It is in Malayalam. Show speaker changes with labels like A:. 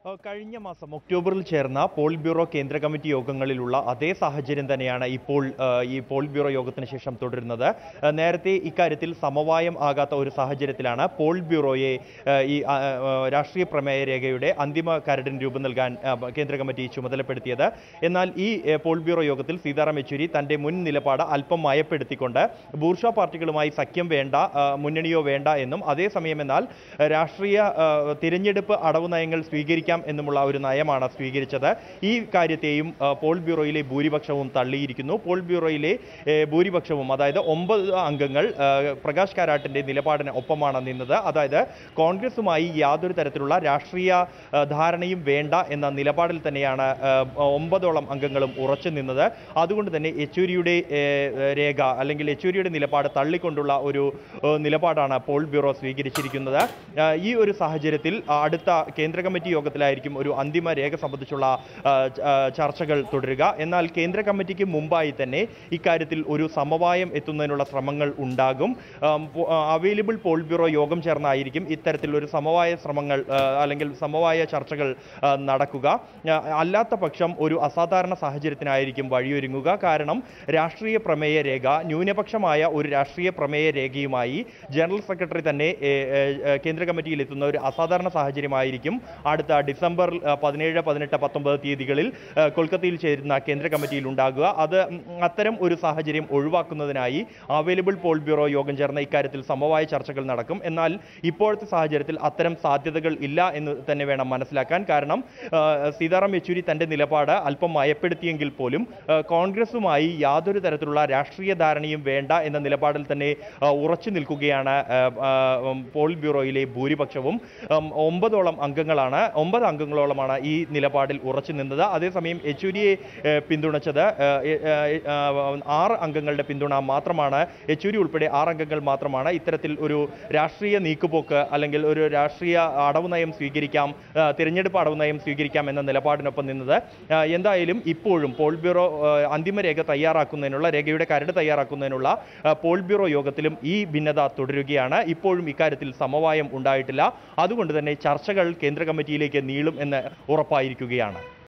A: ഏഹ് കഴിഞ്ഞ മാസം ഒക്ടോബറിൽ ചേർന്ന പോൾ ബ്യൂറോ കേന്ദ്ര കമ്മിറ്റി യോഗങ്ങളിലുള്ള അതേ സാഹചര്യം തന്നെയാണ് ഇപ്പോൾ ഏഹ് ഈ പോൾ ബ്യൂറോ യോഗത്തിന് ശേഷം തുടരുന്നത് ഏഹ് നേരത്തെ ഇക്കാര്യത്തിൽ സമവായം ആകാത്ത ഒരു സാഹചര്യത്തിലാണ് പോൾ ബ്യൂറോയെ ഏഹ് ഈ ആ, ഏഹ് രാഷ്ട്രീയ പ്രമേയ രേഖയുടെ അന്തിമ കരടിന് രൂപം നൽകാൻ ഏഹ് കേന്ദ്ര കമ്മിറ്റി ചുമതലപ്പെടുത്തിയത് എന്നാൽ ഈ ഏഹ് പോൾ ബ്യൂറോ യോഗത്തിൽ സീതാറാം യെച്ചൂരി തന്റെ മുൻ നിലപാട് അല്പം മയപ്പെടുത്തിക്കൊണ്ട് ബൂർഷ പാർട്ടികളുമായി സഖ്യം വേണ്ട ഏഹ് മുന്നണിയോ വേണ്ട എന്നും അതേസമയം എന്നാൽ ഏഹ് രാഷ്ട്രീയ ഏഹ് തിരഞ്ഞെടുപ്പ് അടവ് നയങ്ങൾ സ്വീകരിക്കാം എന്നുമുള്ള ഒരു നയമാണ് സ്വീകരിച്ചത് ഈ കാര്യത്തെയും ഏഹ് പോൾ ബ്യൂറോയിലെ ഭൂരിപക്ഷവും തള്ളിയിരിക്കുന്നു പോൾ ബ്യൂറോയിലെ ഏഹ് ഭൂരിപക്ഷവും അതായത് ഒമ്പത് അംഗങ്ങൾ ഏഹ് പ്രകാശ് കാരാട്ടിന്റെ നിലപാടിന് ഒപ്പമാണ് നിന്നത് അതായത് കോൺഗ്രസുമായി യാതൊരു തരത്തിലുള്ള രാഷ്ട്രീയ ഏഹ് ധാരണയും വേണ്ട എന്ന നിലപാടിൽ തന്നെയാണ് ഏഹ് ഒമ്പതോളം അംഗങ്ങളും ഉറച്ചു നിന്നത് അതുകൊണ്ട് തന്നെ യെച്ചൂരിയുടെ ഏഹ് രേഖ അല്ലെങ്കിൽ യെച്ചൂരിയുടെ നിലപാട് തള്ളിക്കൊണ്ടുള്ള ഒരു ഏഹ് നിലപാടാണ് പോൾ ബ്യൂറോ സ്വീകരിച്ചിരിക്കുന്നത് ഏഹ് ഈ ഒരു സാഹചര്യത്തിൽ അടുത്ത കേന്ദ്ര കമ്മിറ്റി യോഗത്തിലായിരിക്കും ഒരു അന്തിമ രേഖ സംബന്ധിച്ചുള്ള ആ, ച- ആ, ചർച്ചകൾ തുടരുക എന്നാൽ കേന്ദ്ര കമ്മിറ്റിക്ക് മുമ്പായി തന്നെ ഇക്കാര്യത്തിൽ ഒരു സമവായം എത്തുന്നതിനുള്ള ശ്രമങ്ങൾ ഉണ്ടാകും അവൈലബിൾ പോൾ ബ്യൂറോ യോഗം ചേർന്നായിരിക്കും ഇത്തരത്തിൽ ഒരു സമവായ ശ്രമങ്ങൾ ആ, അല്ലെങ്കിൽ സമവായ ചർച്ചകൾ ആ, നടക്കുക ആ, അല്ലാത്ത പക്ഷം ഒരു അസാധാരണ സാഹചര്യത്തിനായിരിക്കും വഴിയൊരുങ്ങുക കാരണം രാഷ്ട്രീയ പ്രമേയ രേഖ ന്യൂനപക്ഷമായ ഒരു രാഷ്ട്രീയ പ്രമേയ രേഖയുമായി ജനറൽ സെക്രട്ടറി തന്നെ ഏ, ഏ, ഏ, കേന്ദ്ര കമ്മിറ്റിയിൽ എത്തുന്ന ഒരു അസാധാരണ സാഹചര്യമായിരിക്കും അടുത്ത ഡിസംബർ ആ, പതിനേഴ് പതിനെട്ട് പത്തൊമ്പത് തീയതികളിൽ ആ, കൊൽക്കത്തയിൽ ചേരുന്ന കേന്ദ്ര കമ്മിറ്റിയിൽ ഉണ്ടാകുക അത് ഉം, അത്തരം ഒരു സാഹചര്യം ഒഴിവാക്കുന്നതിനായി അവൈലബിൾ പോൾ ബ്യൂറോ യോഗം ചേർന്ന ഇക്കാര്യത്തിൽ സമവായ ചർച്ചകൾ നടക്കും എന്നാൽ ഇപ്പോഴത്തെ സാഹചര്യത്തിൽ അത്തരം സാധ്യതകൾ ഇല്ല എന്ന് തന്നെ വേണം മനസ്സിലാക്കാൻ കാരണം ആ, സീതാറാം യെച്ചൂരി തന്റെ നിലപാട് അല്പം മയപ്പെടുത്തിയെങ്കിൽ പോലും ആ, കോൺഗ്രസുമായി യാതൊരു തരത്തിലുള്ള രാഷ്ട്രീയ ധാരണയും വേണ്ട എന്ന നിലപാടിൽ തന്നെ ആ, ഉറച്ചു നിൽക്കുകയാണ് ആ, ആ, ഉം, പോൾ ബ്യൂറോയിലെ ഭൂരിപക്ഷവും ഉം, ഒമ്പതോളം അംഗങ്ങളാണ് ഒമ്പത് അംഗങ്ങളോളമാണ് ഈ നിലപാടിൽ ഉറച്ചു നിന്നത് അതേസമയം യെച്ചൂരിയെ ഏ, പിന്തുണച്ചത് ഏ, ഏ, ഏ, ആറ് അംഗങ്ങളുടെ പിന്തുണ മാത്രമാണ് യെച്ചൂരി ഉൾപ്പെടെ ആറ് അംഗങ്ങൾ മാത്രമാണ് ഇത്തരത്തിൽ ഒരു രാഷ്ട്രീയ നീക്കുപോക്ക് അല്ലെങ്കിൽ ഒരു രാഷ്ട്രീയ അടവ് നയം സ്വീകരിക്കാം ആ, തിരഞ്ഞെടുപ്പ് അടവ് നയം സ്വീകരിക്കാം എന്ന നിലപാടിനൊപ്പം നിന്നത് ആ, എന്തായാലും ഇപ്പോഴും പോൾ ബ്യൂറോ ആ, അന്തിമ രേഖ തയ്യാറാക്കുന്നതിനുള്ള രേഖയുടെ കരട് തയ്യാറാക്കുന്നതിനുള്ള ആ, പോൾ ബ്യൂറോ യോഗത്തിലും ഈ ഭിന്നത തുടരുകയാണ് ഇപ്പോഴും ഇക്കാര്യത്തിൽ സമവായം ഉണ്ടായിട്ടില്ല അതുകൊണ്ട് തന്നെ ചർച്ചകൾ കേന്ദ്ര കമ്മിറ്റിയിലേക്ക് നീളും എന്ന് ഉറപ്പായിരിക്കുകയാണ്